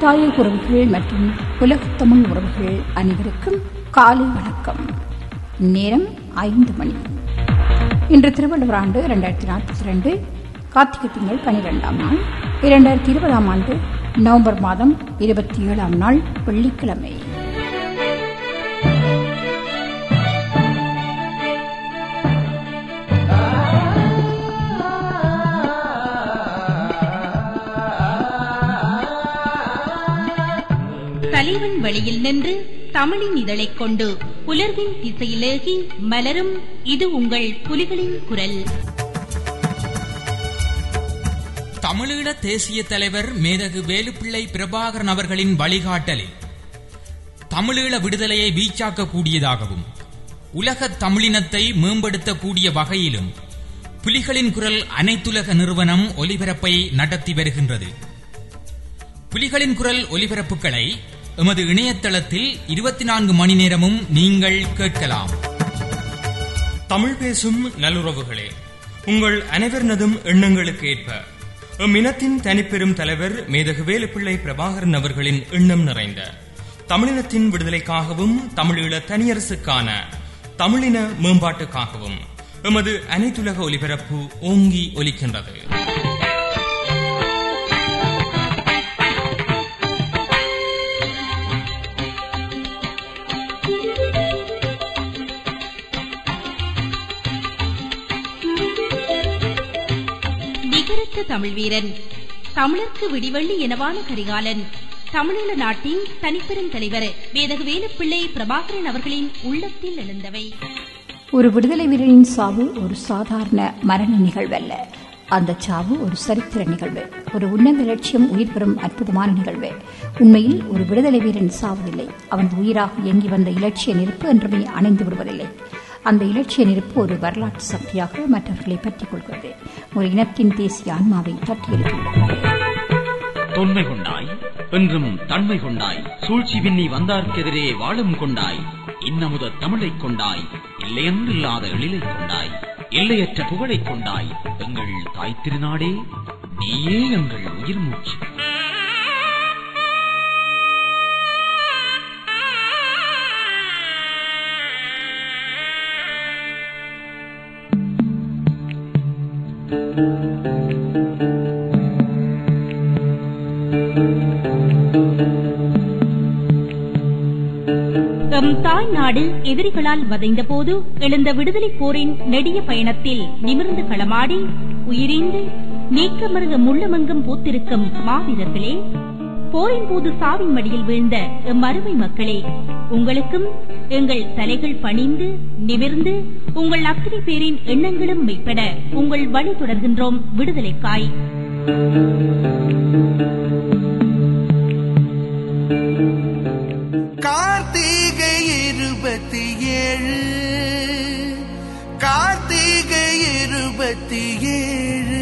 தாய உறவுகள் மற்றும் உலகத் தமிழ் உறவுகள் அனைவருக்கும் காலை வணக்கம் நேரம் ஐந்து மணி இன்று திருவள்ளுவர் ஆண்டு இரண்டாயிரத்தி நாற்பத்தி ரெண்டு கார்த்திகை திங்கள் பனிரெண்டாம் நாள் இரண்டாயிரத்தி இருபதாம் ஆண்டு நவம்பர் மாதம் இருபத்தி ஏழாம் நாள் வெள்ளிக்கிழமை தலைவன் வழியில் நின்று தமிழின் இதழைக் கொண்டு புலர்வின் திசையிலேகி மலரும் இது உங்கள் புலிகளின் குரல் தமிழீழ தேசிய தலைவர் மேதகு வேலுப்பிள்ளை பிரபாகரன் அவர்களின் வழிகாட்டலில் தமிழீழ விடுதலையை வீச்சாக்கக்கூடியதாகவும் உலகத் தமிழினத்தை மேம்படுத்தக்கூடிய வகையிலும் புலிகளின் குரல் அனைத்துலக நிறுவனம் ஒலிபரப்பை நடத்தி வருகின்றது புலிகளின் குரல் ஒலிபரப்புகளை எமது இணையதளத்தில் இருபத்தி நான்கு மணி நேரமும் நீங்கள் கேட்கலாம் தமிழ் பேசும் நல்லுறவுகளே உங்கள் அனைவரினதும் எண்ணங்களுக்கு ஏற்ப இம்மினத்தின் தனிப்பெரும் தலைவர் மேதகு வேலுப்பிள்ளை பிரபாகரன் அவர்களின் எண்ணம் நிறைந்த தமிழினத்தின் விடுதலைக்காகவும் தமிழீழ தனியரசுக்கான தமிழின மேம்பாட்டுக்காகவும் எமது அனைத்துலக ஒலிபரப்பு ஓங்கி ஒலிக்கின்றது நிகரற்ற தமிழ் வீரன் தமிழர்க்கு விடிவள்ளி எனவான கரிகாலன் தமிழீழ நாட்டின் தனிப்பெரும் தலைவர் வேதகு வேலுப்பிள்ளை பிரபாகரன் அவர்களின் உள்ளத்தில் எழுந்தவை ஒரு விடுதலை வீரரின் சாவு ஒரு சாதாரண மரண நிகழ்வல்ல அந்த சாவு ஒரு சரித்திர நிகழ்வு ஒரு உன்னத லட்சியம் உயிர் பெறும் அற்புதமான நிகழ்வு உண்மையில் ஒரு விடுதலை வீரன் சாவதில்லை அவன் உயிராக இயங்கி வந்த இலட்சிய நெருப்பு என்றுமே அணைந்து விடுவதில்லை அந்த இலட்சிய நெருப்பு ஒரு வரலாற்று சக்தியாக மற்றவர்களை பற்றிக் கொள்கிறது ஒரு இனத்தின் தேசிய ஆன்மாவை தட்டி எழுப்புகிறது தொன்மை கொண்டாய் என்றும் தன்மை கொண்டாய் சூழ்ச்சி விண்ணி வந்தார்க்கெதிரே வாழும் கொண்டாய் இன்னமுத தமிழைக் கொண்டாய் இல்லையென்றில்லாத எழிலைக் கொண்டாய் எல்லையற்ற புகழைக் கொண்டாய் எங்கள் தாய் திருநாடே நீயே எங்கள் உயிர் மூச்சு எம் தாய் நாடு எதிரிகளால் வதைந்த போது எழுந்த விடுதலை போரின் நெடிய பயணத்தில் நிமிர்ந்து களமாடி உயிரிந்து நீக்கமருக முள்ளமங்கம் பூத்திருக்கும் மாவீரர்களே போரின் போது சாவின் மடியில் வீழ்ந்த எம் அருமை மக்களே உங்களுக்கும் எங்கள் தலைகள் பணிந்து நிமிர்ந்து உங்கள் அத்தனை பேரின் எண்ணங்களும் மெய்ப்பட உங்கள் வழி தொடர்கின்றோம் விடுதலைக்காய் கார்த்திகை இருபத்தி ஏழு கார்த்திகை இருபத்தி ஏழு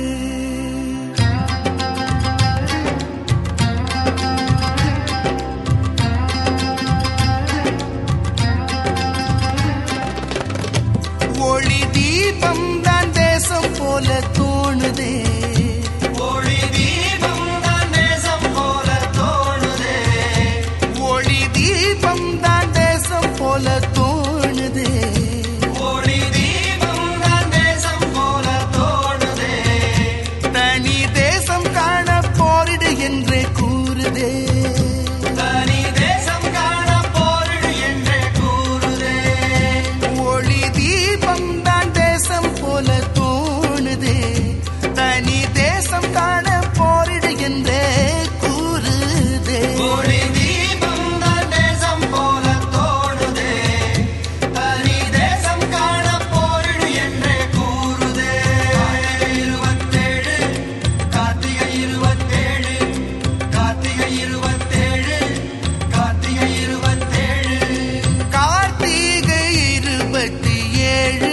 ஒளி தீபம் தான் தேசம் போல தோணுதே ஒளி தீபம் தான் தேசம் போல தோணுதே ஒளி தீபம் தான் தேசம் போல தோணுதே ஒளி தீபம் தான் தேசம் போல தோணுதே தனி தேசம் காண போரிடு என்றே கூறுதே தனி தேசம் காண போரிடு என்றே கூறுதே ஒளி தீபம் தான் தேசம் போல தோணுதே தனி தேசம் காண போரிடு என்றே கூறுதே ஒளி தீபம் தான் தேசம் போல தோணுதே தனி தேசம் காண போரிடு என்றே கூறுதே இருபத்தேழு கார்த்திகை இருபத்தேழு கார்த்திகை இருபத்தேழு கார்த்திகை இருபத்தேழு கார்த்திகை இருபத்தி ஏழு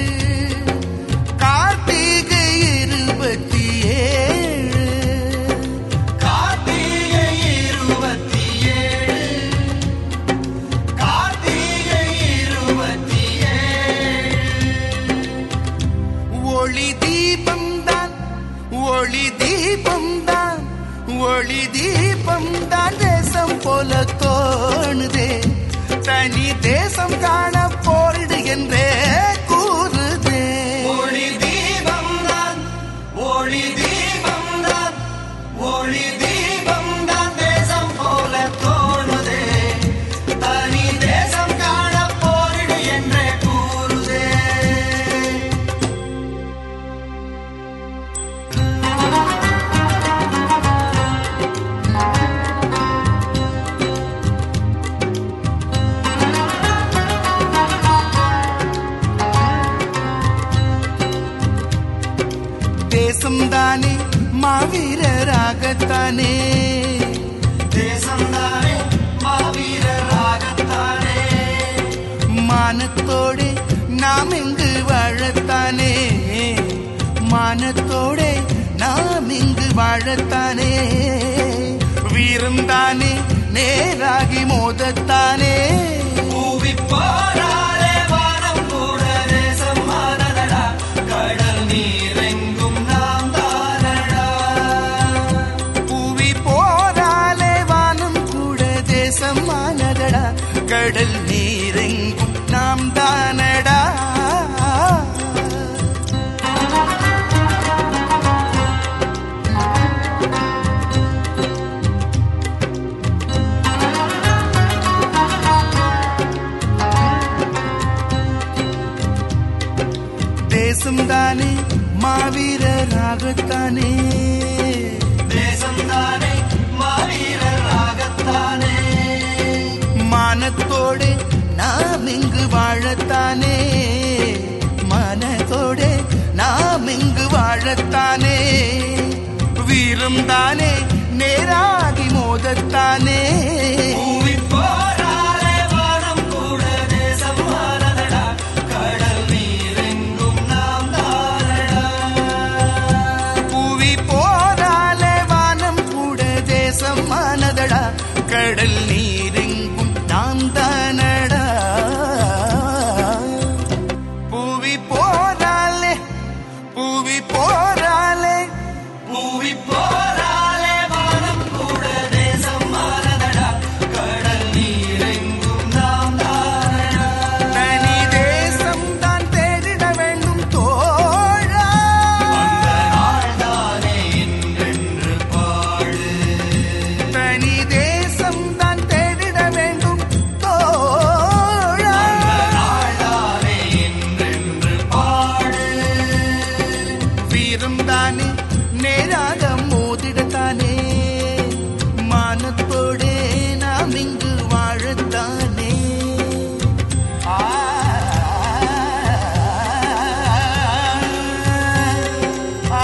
கார்த்திகை இருபத்தி ஏழு கார்த்திகை இருபத்தி ஏழு கார்த்திகை இருபத்தி ஏழு ஒளி தீபம் தான் ஒளி தீபம் தான் ஒளி தீபம் தனி தேசம் காண போரிடு என்றே கூறுதே ஒளி தீபம் தான் ஒளி தீபம் தான் ஒளி தீபம் தான் தேசம் போல தோணுதே தனி தேசம் காண போரிடு என்றே கூறுதே தேசம் தானே மாவீரராகத்தானே தேசம் தானே மாவீரராகத்தானே மானத்தோடு நாம் இங்கு வாழத்தானே மானத்தோடு நாம் இங்கு வாழத்தானே வீரம் தானே நேராகி மோதத்தானே பூவி போராளே வானம் கூட தேசம் மாறதடா கடல் நீரெங்கும் நாம் தானடா பூவி போராலே வானம் கூட தேசம் மானதடா கடல் நீரெங்கும் நாம் தானடா தேசம் தானே மாவீரராகத்தானே தேசம் தானே மாவீரராகத்தானே மானத்தோடு நாம் இங்கு வாழத்தானே மனத்தோடு நாம் இங்கு வாழத்தானே வீரம் தானே நேராகி மோதத்தானே போராலே வானம் கூட தேசம் மாறதடா கடல் நீரெங்கும் நாம் தானடா புவி போராலே வானம் கூட தேசம் மானதடா கடல் நீரெங்கும் நாம் தானடா புவி போராலே புவி போராலே புவி போராலே வானம் கூட தேசம் மாறதடா கடல் நீரெங்கும் நாம் தானடா தனி தேசம் தான் தேடிட வேண்டும் தோழா அந்த நாள்தானே என்றென்று பாடு தனி தேசம் தான் தேடிட வேண்டும் தோழா நாள்தானே என்றென்று பாடு வீரம் தானே நேராக மோதிடத்தானே மானத்தோடே நாம் இங்கு வாழத்தானே ஆ ஆ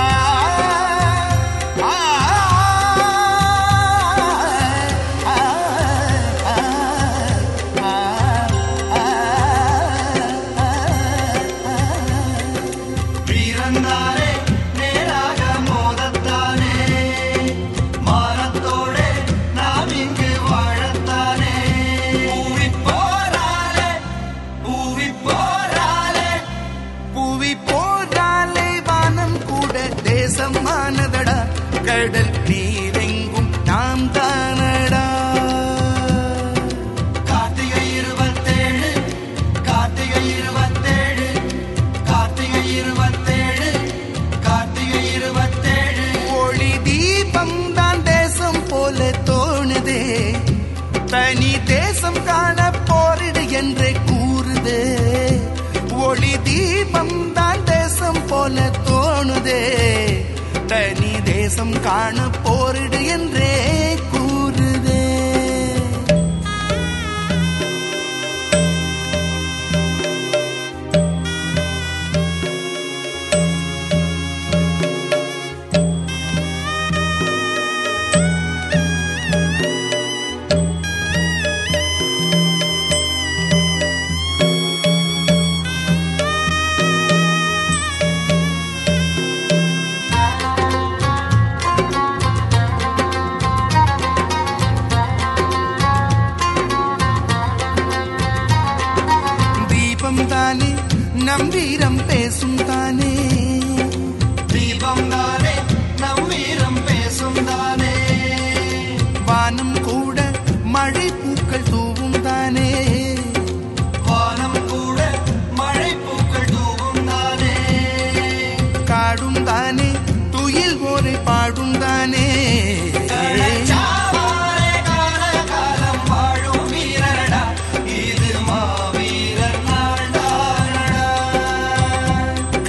வீரந்தானே நேராக மோதத்தானே மானத்தோடே நாம் இங்கு வாழத்தானே பூவி போராலே பூவி போராலே பூவி போராலே வானம் கூட தேசம் மானதடா கடல் நீரெங்கும் நாம் தானடா கார்த்திகை இருபத்தேழு கார்த்திகை இருபத்தேழு கார்த்திகை இருபத்தேழு கார்த்திகை இருபத்தேழு ஒளி தீபம் தான் தேசம் போல தோணுதே தனி தேசம் காண போரிடு என்றே கூறுதே ஒளி தீபம் தான் தேசம் போல தோணுதே தனி தேசம் காண போரிடு என்றே கூறுதே தீபம் தானே நம் வீரம் பேசும் தானே தீபம் தானே நம் வீரம் பேசும் தானே வானம் கூட மழை பூக்கள் தூவும் தானே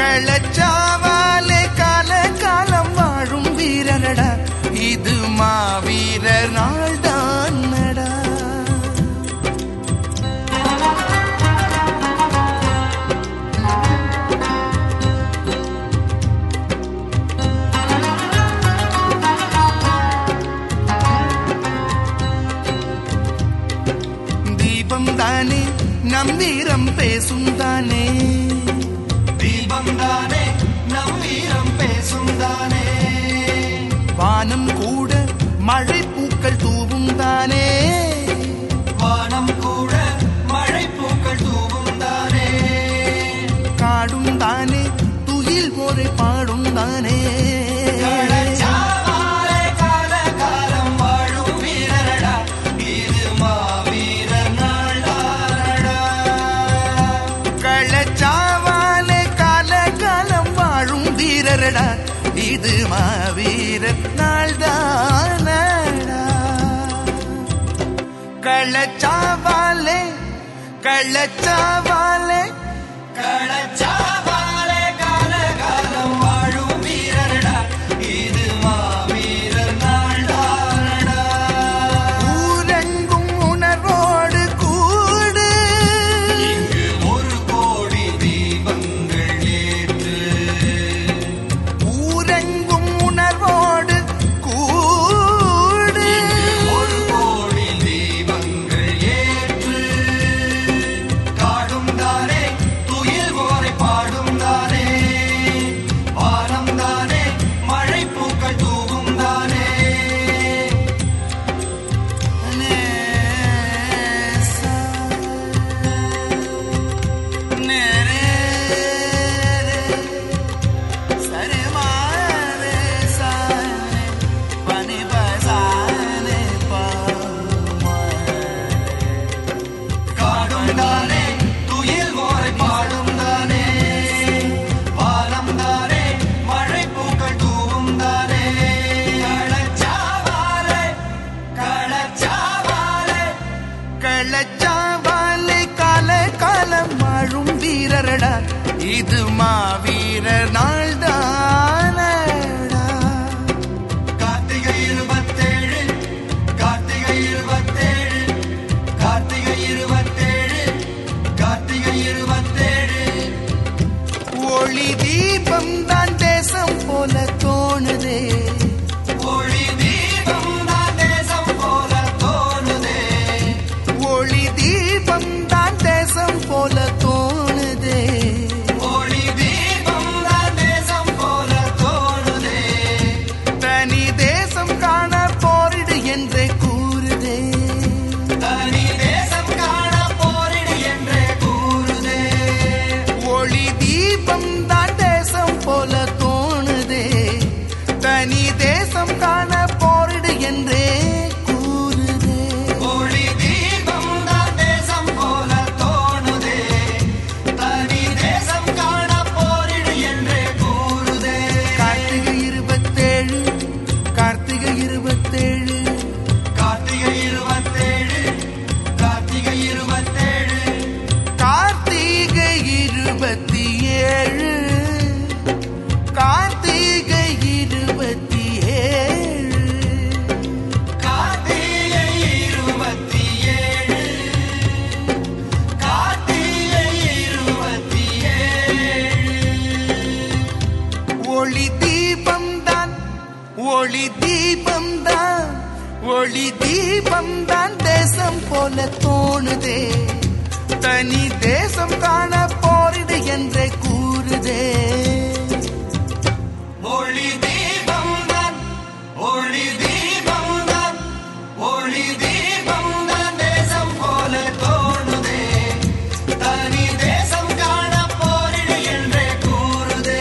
கள்ளச்சாவாலே கால காலம் வாழும் வீரரடா இது மாவீரர் நாள்தான் நடா தீபம் தானே நம் வீரம் பேசும் தானே தீபம் தானே நம் வீரம் பேசும் தானே வானம் கூட மழை பூக்கள் தூவும் தானே வானம் கூட மழை பூக்கள் தூவும் தானே காடும் தானே துயில் போரை பாடும் தானே கள்ளச்சாவாலே கால காலம் வாழும் வீரரடா இது மாவீரர் நாள்தானடா கள்ளச்சாவாலே கள்ளச்சாவாலே கள்ளச்சாவாலே கால காலம் வாழும் வீரரடா இது மாவீரர் நாள்தானடா ஊரெங்கும் உணர்வோடு கூடு இங்கு ஒரு கோடி தீபங்கள் ஏற்று ஊரெங்கும் உணர்வோடு கூடு ஒரு கோடி தீபங்கள் ஏற்று காடும் தானே துயில் ஓரை பாடும் தானே வானம் தானே மழை பூக்கள் தூவும் தானே காடும் தானே துயில் ஓரை பாடும் தானே வானம் தானே மழை பூக்கள் தூவும் தானே களச்சாவாலே களச்சாவாலே களச்சாவாலே கால காலம் வாழும் வீரரடா இது மாவீரர் நாள்தானடா கார்த்திகை இருபத்தேழு கார்த்திகை இருபத்தேழு கார்த்திகை இருபத்தேழு கார்த்திகை இருபத்தேழு ஒளி தீபம் தான் தேசம் போல தோணுதே ஒளி தீபம் தான் தேசம் போல தோணுதே ஒளி தீபம் தான் தேசம் போல தோணுதே ஒளி தீபம் தான் தேசம் போல தோணுதே தனி தேசம் காண போரிடு என்றே கூறுதே தனி தேசம் காண போரிடு என்றே கூறுதே ஒளி தீபம் தான் தேசம் போல தோணுதே தனி தேசம் காண போரிடு என்றே கூறுதே ஒளி தீபம் தான் தேசம் போல தோணுதே தனி தேசம் காண போரிடு என்றே கூறுதே கார்த்திகை இருபத்தேழு கார்த்திகை இருபத்தேழு கார்த்திகை இருபத்தேழு கார்த்திகை இருபத்தேழு கார்த்திகை இருபத்தி ஏழு கார்த்திகை இருபத்தி ஏழு கார்த்திகை இருபத்தி ஏழு கார்த்திகை இருபத்தி ஒளி தீபம் தான் ஒளி தீபம் தான் ஒளி தீபம் தான் தேசம் போல தோணுதே தனி தேசம் காண போரிடு என்றே கூறுதே ஒளி தீபம் தான் ஒளி தீபம் தான் ஒளி தீபம் தான் தேசம் போல தோணுதே தனி தேசம் காண போரிடு என்றே கூறுதே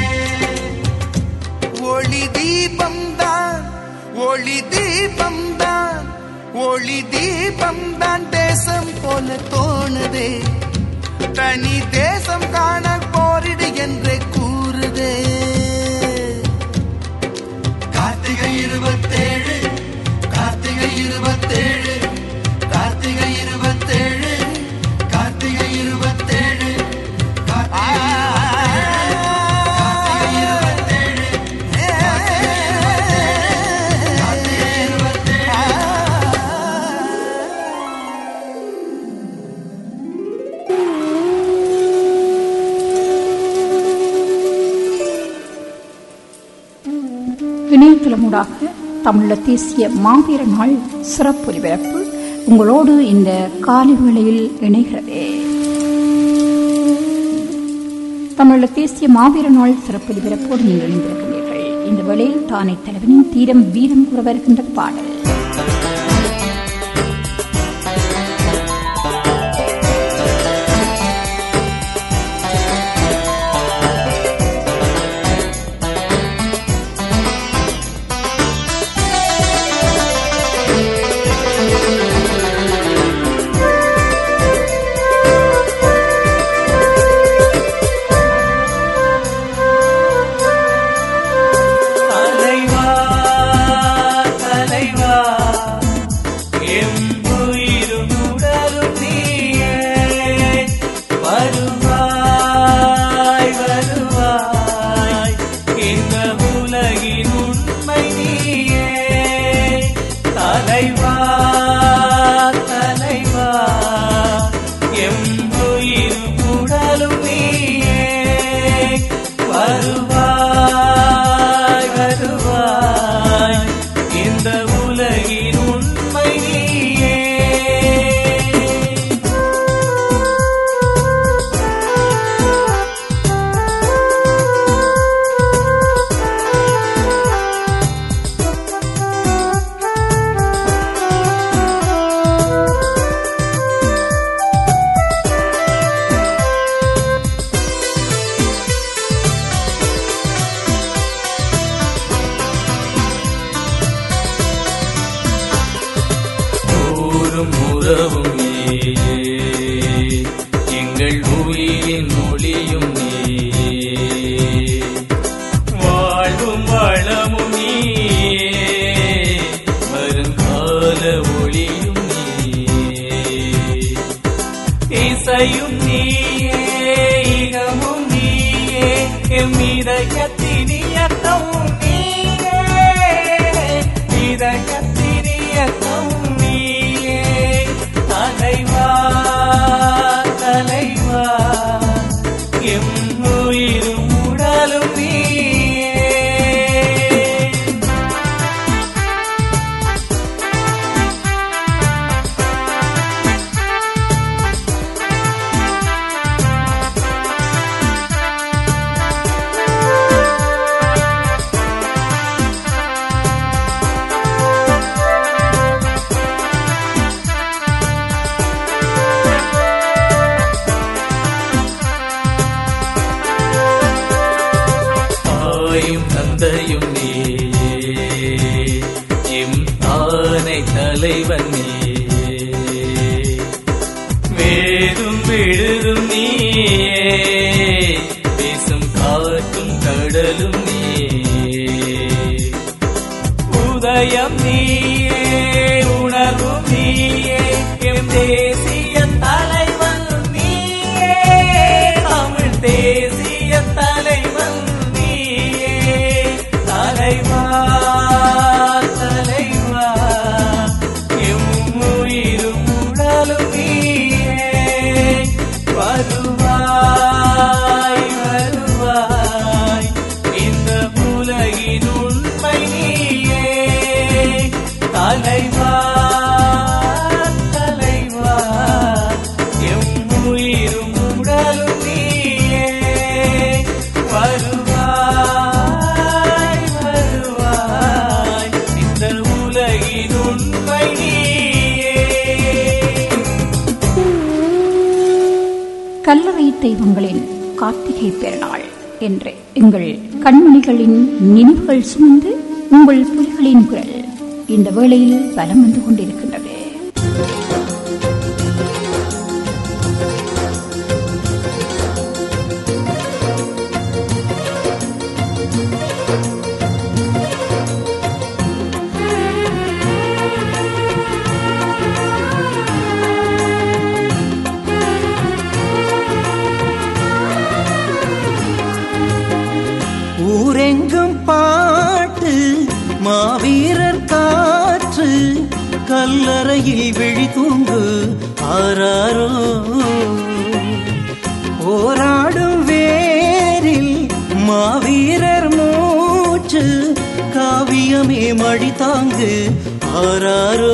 ஒளி தீபம் தான் ஒளி தீபம் தான் ஒளி தீபம் தான் தேசம் போல தோணுதே தனி தேசம் காண போரிடு என்றே கூறுதே கார்த்திகை இருபத்தேழு கார்த்திகை இருபத்தேழு கார்த்திகை இருபத்தேழு கார்த்திகை இருபத்தேழு கார்த்திகை இருபத்தேழு இணையதளமூடாக தமிழ தேசிய மாவீர நாள் சிறப்பு ஒலிபரப்பு உங்களோடு இந்த காலை வேளையில் இணைகிறது தமிழ தேசிய மாவீர நாள் சிறப்பு ஒலிபரப்போடு நீங்கள் இணைந்திருக்கிறீர்கள் இந்த வேளையில் தானே தலைவனின் தீரம் வீரம் கூற வருகின்ற பாடல் தலைவா தலைவா எம்புயிரும் உடலும் நீயே வருவாய் வருவாய் இந்த உலகின் உண்மை நீயே தலைவா தலைவா எம்புயிரும் உடலும் நீயே வருவாய் வருவாய் இந்த உலகின் உண்மை நீயே ஊரும் உறவும் நீயே எங்கள் உயிரின் மொழியும் நீயே வாழ்வும் வளமும் நீயே வருங்கால ஒளியும் நீயே இசையும் நீயே இகமும் நீயே எம் இதயத்தினியக்கம் நீயே இதயத்தினியக்கம் நீயே தலைவா தலைவா எம் உயிரும் உடலும் நீயே தாயும் தந்தையும் நீயே எம் ஆனை தலைவன் நீயே வேதும் விழுதும் நீயே பேசும் காற்றும் கடலும் நீயே உதயம் நீயே உணர்வும் நீயே எம் தேசிய தலைவன் நீயே தமிழ் தேசிய தலைவன் நீயே தலைவா தலைவா எம் உயிரும் உடலும் நீயே வருவாய் வருவாய் இந்த உலகின் உண்மை நீயே தலைவா தலைவா எம் உயிரும் உடலும் நீயே வருவாய் வருவாய் இந்த உலகின் உண்மை நீயே கல்லறை தெய்வங்களின் கார்த்திகை பெருநாள் என்று எங்கள் கண்மணிகளின் நினைவுகள் சுமந்து உங்கள் புலிகளின் குரல் இந்த வேளையில் பலம் வந்து கொண்டிருக்கின்றது ஊரெங்கும் பாட்டு மாவீரர் காற்று கல்லறையில் விழி தூங்கு ஆராரோ போராடும் வேரில் மாவீரர் மூச்சு காவல் மடி தாங்கு ஆராரோ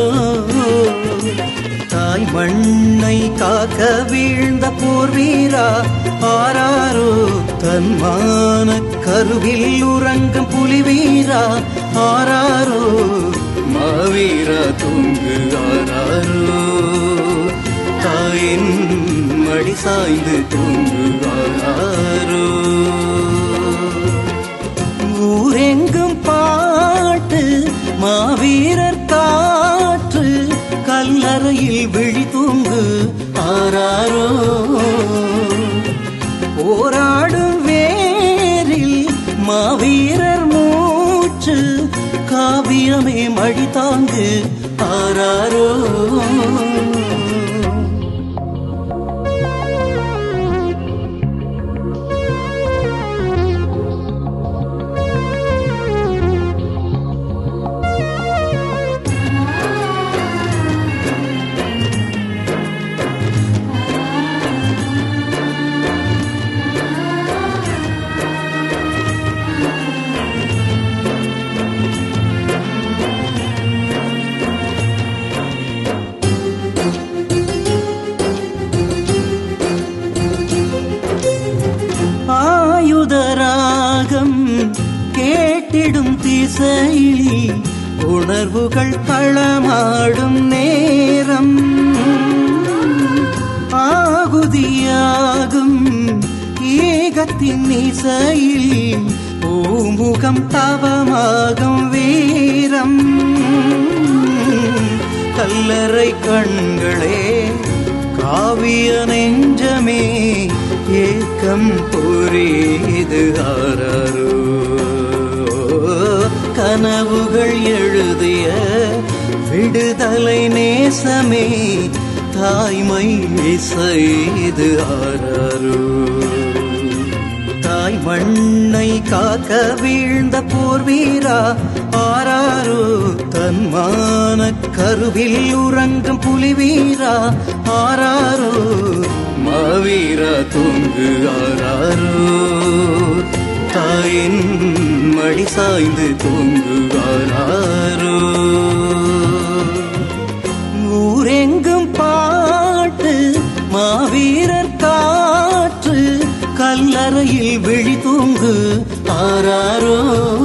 தாய் மண்ணை காக்க வீழ்ந்த போர் வீரா ஆராரோ தன்மான கருவில் உறங்கும் புலி வீரா ஆராரோ மாவீரா தூங்கு ஆராரோ தாயின் மடி சாய்ந்து தூங்கு ஆராரோ ஊரெங்கும் பாட்டு மாவீரர் காற்று கல்லறையில் விழி தூங்கு ஆராரோ போராடும் வேரில் மாவீரர் மூச்சு காவியமே மழி தாங்கு ஆராரோ ஆயுதராகம் கேட்டிடும் திசையில் உணர்வுகள் களமாடும் நேரம் ஆகுதியாகும் ஏகத்தின் இசையில் பூமுகம் தவமாகும் வீரம் கல்லறை கண்களே காவிய நெஞ்சமே ஏக்கம் புரியுது ஆராரோ கனவுகள் எழுதிய விடுதலை நேசமே தாய்மை செய்து ஆராரோ தாய் மண்ணை காக்க வீழ்ந்த போர் வீரா ஆராரோ தன்மான கருவில் உறங்கும் புலி வீரா ஆராரோ மாவீரா தூங்கு ஆராரோ தாயின் மடி சாய்ந்து தூங்கு ஆராரோ ஊரெங்கும் பாட்டு மாவீரர் காற்று கல்லறையில் விழி தூங்கு ஆராரோ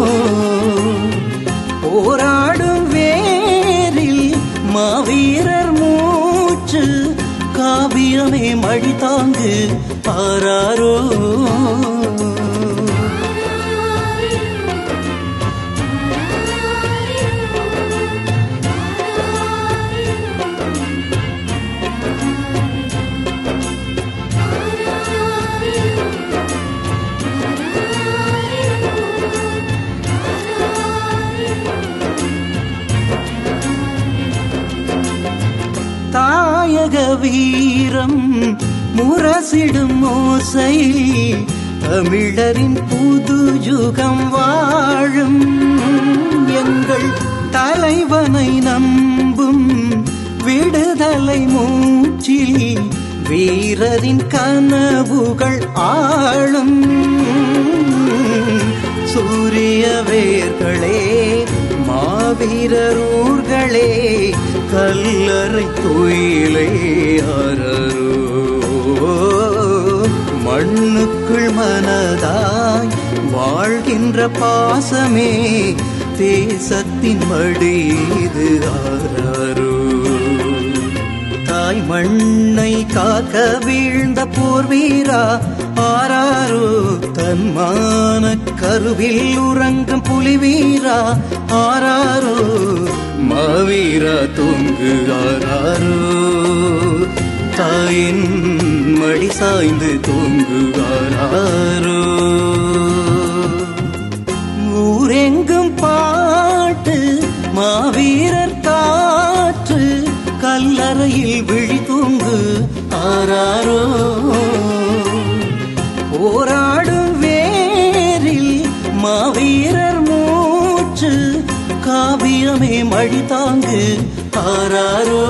போராடும் வேரில் மாவீரர் மூச்சு காவியமே மழி தாங்கு ஆராரோ தாயக வீரம் முரசிடும் ஓசை தமிழரின் புது யுகம் வாழும் எங்கள் தலைவனை நம்பும் விடுதலை மூச்சில் வீரரின் கனவுகள் ஆளும் சூரிய வேர்களே மாவீரர் ஊர்களே கல்லறை துயிலே அரரோ மண்ணுக்குள் மனதாய் வாழ்கின்ற பாசமே தேசத்தின் மடிது ஆராரோ தாய் மண்ணை காக்க வீழ்ந்த போர் வீரா ஆராரோ தன்மான கருவில் உறங்கும் புலி வீரா ஆராரோ மாவீரா தூங்கு ஆராரோ தாயின் மடி சாய்ந்து தூங்கு ஆராரோ ஊரெங்கும் பாட்டு மாவீரர் காற்று கல்லறையில் விழி தூங்கு ஆராரோ போராடும் வேரில் மாவீரர் மூச்சு காவியமே மழி தாங்கு ஆராரோ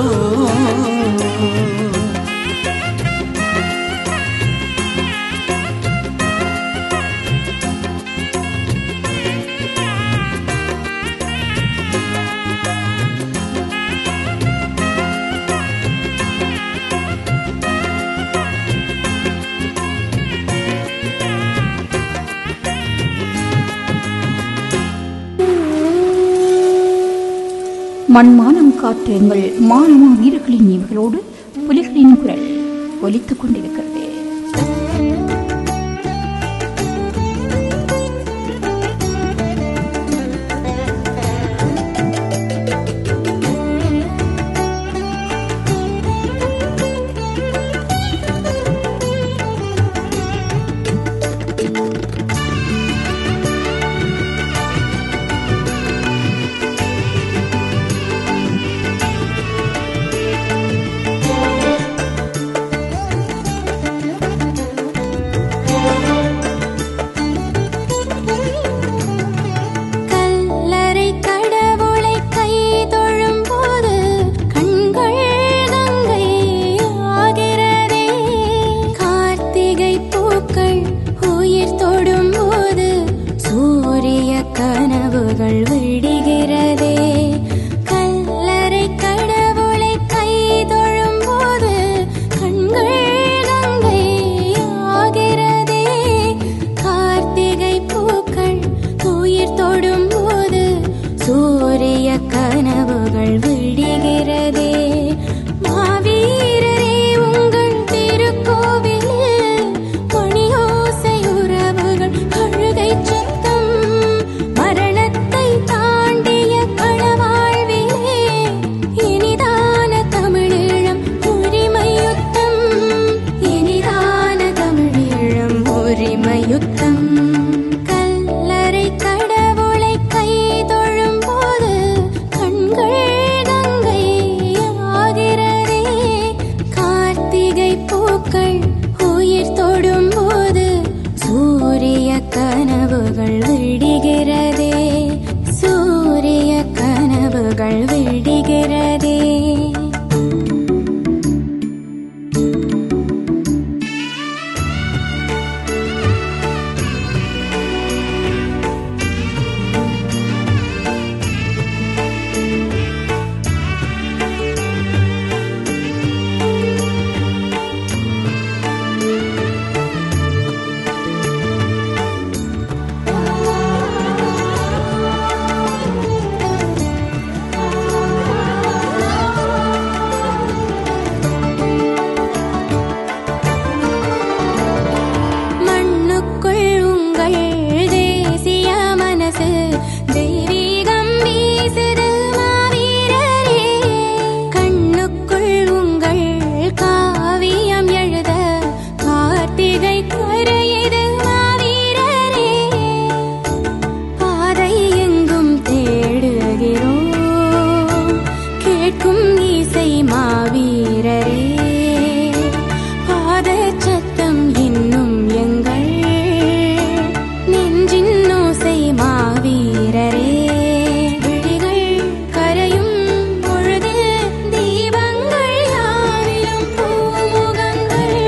மண்மானம் காத்த எங்கள் மானமா வீரர்களின் இவர்களோடு புலிகளின் குரல் ஒலித்துக் கொண்டிருக்கிறது கல்லறை கடவுளை கை தொழும்போது கண்கள் கங்கை ஆகிறதே கார்த்திகை பூக்கள் உயிர் தொடும்போது சூரிய கனவுகள் விடுகிறதே கல்லறை கடவுளை கை தொழும்போது கண்கள் கங்கை ஆகிறதே கார்த்திகை பூக்கள் உயிர் தொடும்போது சூரிய கனவுகள் விடுகிறதே மாவீரரே உங்கள் திருக்கோவிலில் மணியோசை உறவுகள் அழுகை சத்தம் மரணத்தை தாண்டிய களவாழ்விலே இனிதான தமிழீழம் உரிமை யுத்தம் இனிதான தமிழீழம் உரிமை யுத்தம் கல்லறை கடவுளை கை தொழும்போது கண்கள் கங்கை ஆகிறதே கார்த்திகை பூக்கள் உயிர் தொடும்போது சூரிய கனவுகள் விடுகிறதே சூரிய கனவுகள் விடுகிறதே மண்ணுக்குள் உங்கள் தேசிய மனசு தெய்வீகம் வீசுது மாவீரரே கண்ணுக்குள் உங்கள் காவியம் எழுத கார்த்திகை கரையுது மாவீரரே பாதை எங்கும் தேடுகிறோம் கேட்கும் இசை மாவீரரே பாத சத்தம் இன்னும் எங்கள் நெஞ்சின் ஓசை மாவீரரே விழிகள் கரையும் பொழுது தீபங்கள் யாவிலும் பூமுகங்கள்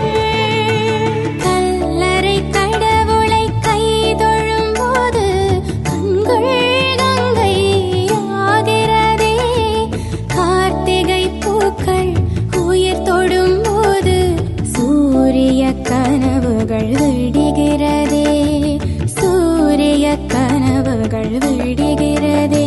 கல்லறை கடவுளை கை தொழும்போது கண்கள் கங்கை ஆகிறதே கார்த்திகை பூக்கள் உயிர் தொடும்போது சூரிய கனவுகள் விடுகிறதே சூரிய கனவுகள் விடுகிறதே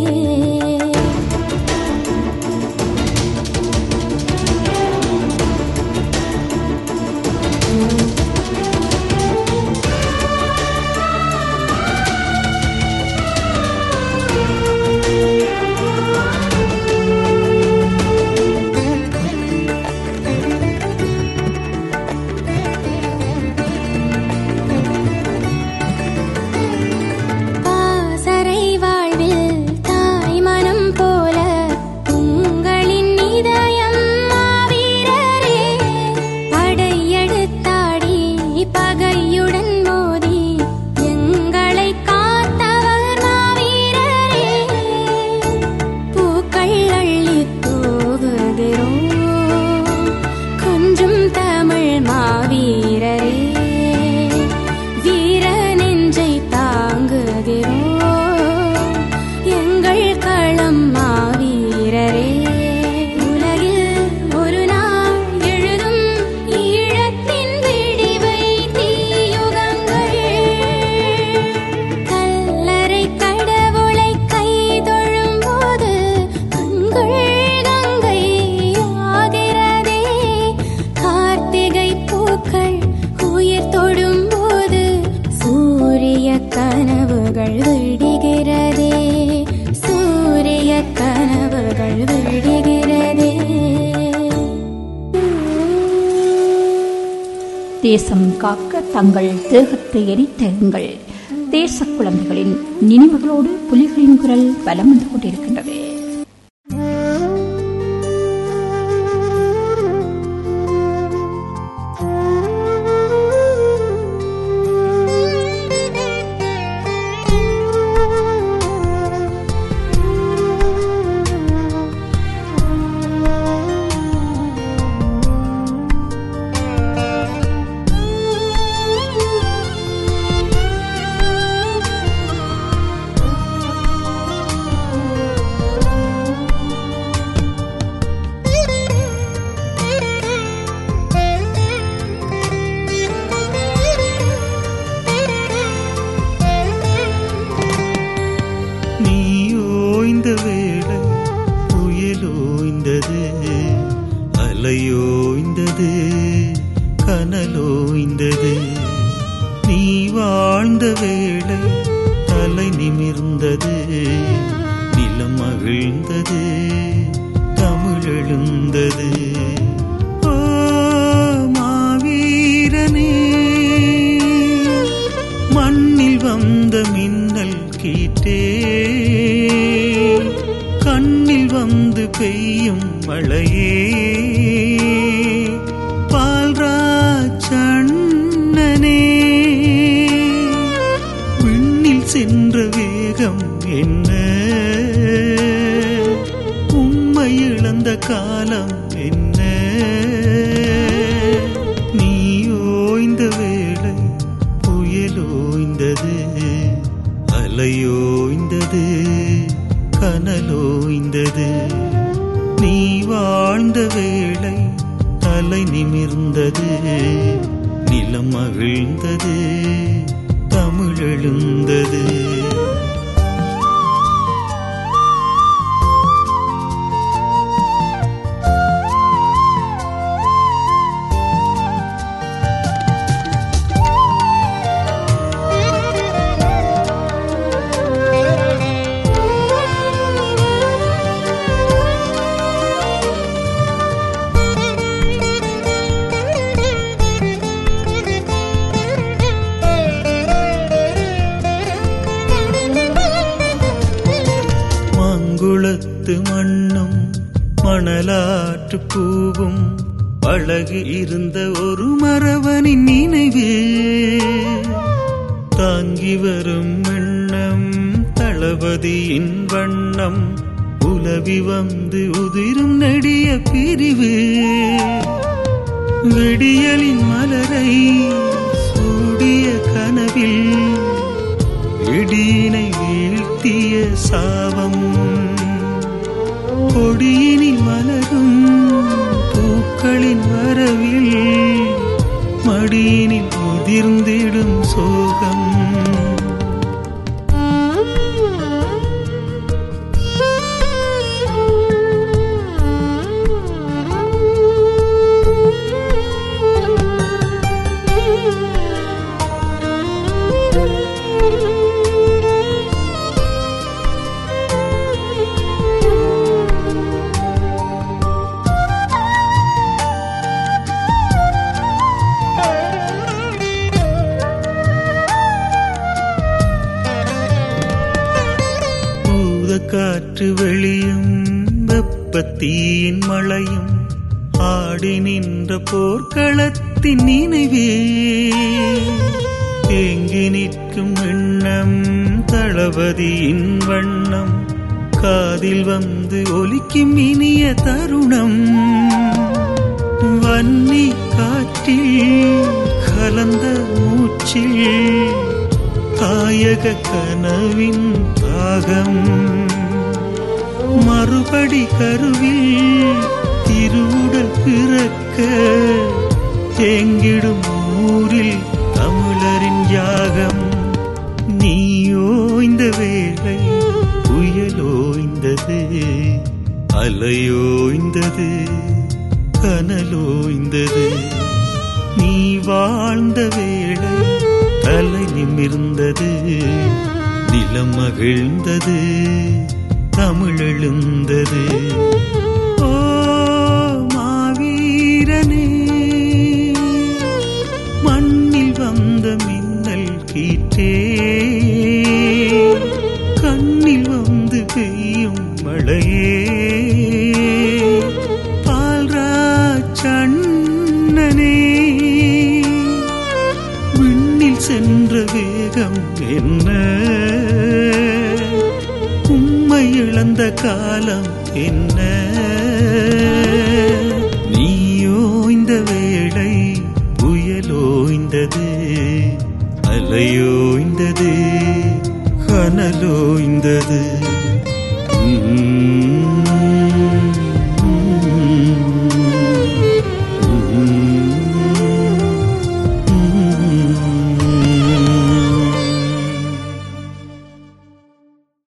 பாசறை வாழ் தேசம் காக்க தங்கள் தேகத்தை எரித்த எங்கள் தேச குழந்தைகளின் நினைவுகளோடு புலிகளின் குரல் பலம் வந்து கொண்டிருக்கின்றது நீ ஓய்ந்த வேளை புயலோய்ந்தது அலையோய்ந்தது கனலோய்ந்தது நீ வாழ்ந்த வேளை தலை நிமிர்ந்தது நிலம் மகிழ்ந்தது தமிழ் எழுந்தது ஓ மாவீரனே மண்ணில் வந்த மின்னல் கீட்டே கண்ணில் வந்து பெய்யும் மழையே பால்ராஜண்ணனே விண்ணில் சென்ற வேகம் என்ன உம்மை இழந்த காலம் என்ன நீ ஓய்ந்த வேளை புயலோய்ந்தது அலையோய்ந்தது கனலோய்ந்தது நீ வாழ்ந்த வேளை தலை நிமிர்ந்தது நிலம் மகிழ்ந்தது தமிழ் எழுந்தது மங்குளத்து மண்ணும் மணலாற்று பூவும் பழகி இருந்த ஒரு மரவனின் நினைவு தாங்கி வரும் எண்ணம் தளபதியின் வண்ணம் உலவி வந்து உதிரும் நெடிய பிரிவு விடியலின் மலரை சூடிய கனவில் இடியினை வீழ்த்திய சாபம் கொடியினில் மலரும் பூக்களின் வரவில் மடியினில் உதிர்ந்திடும் சோகம் பூதக்காற்று வெளியும் வெப்பத்தீயின் மழையும் ஆடி நின்ற போர்க்களத்தின் நினைவே தேங்கி நிற்கும் எண்ணம் தளபதியின் வண்ணம் காதில் வந்து ஒலிக்கும் இனிய தருணம் வன்னி காற்றில் கலந்த மூச்சில் தாயக கனவின் தாகம் மறுபடி கருவில் திருவுடல் பிறக்க தேங்கிடும் ஊரில் தமிழரின் யாகம் நீ ஓய்ந்த வேளை புயலோய்ந்தது அலையோய்ந்தது கனலோய்ந்தது நீ வாழ்ந்த வேளை தலை நிமிர்ந்தது நிலம் மகிழ்ந்தது தமிழ் எழுந்தது ஓ மாவீரனே கீற்றே கண்ணில் வந்து பெய்யும் மழையே பால்ராச்சண்ணனே விண்ணில் சென்ற வேகம் என்ன உம்மை இழந்த காலம் என்ன நீயோய்ந்த வேளை புயலோய்ந்தது அலையோய்ந்தது கனலோய்ந்தது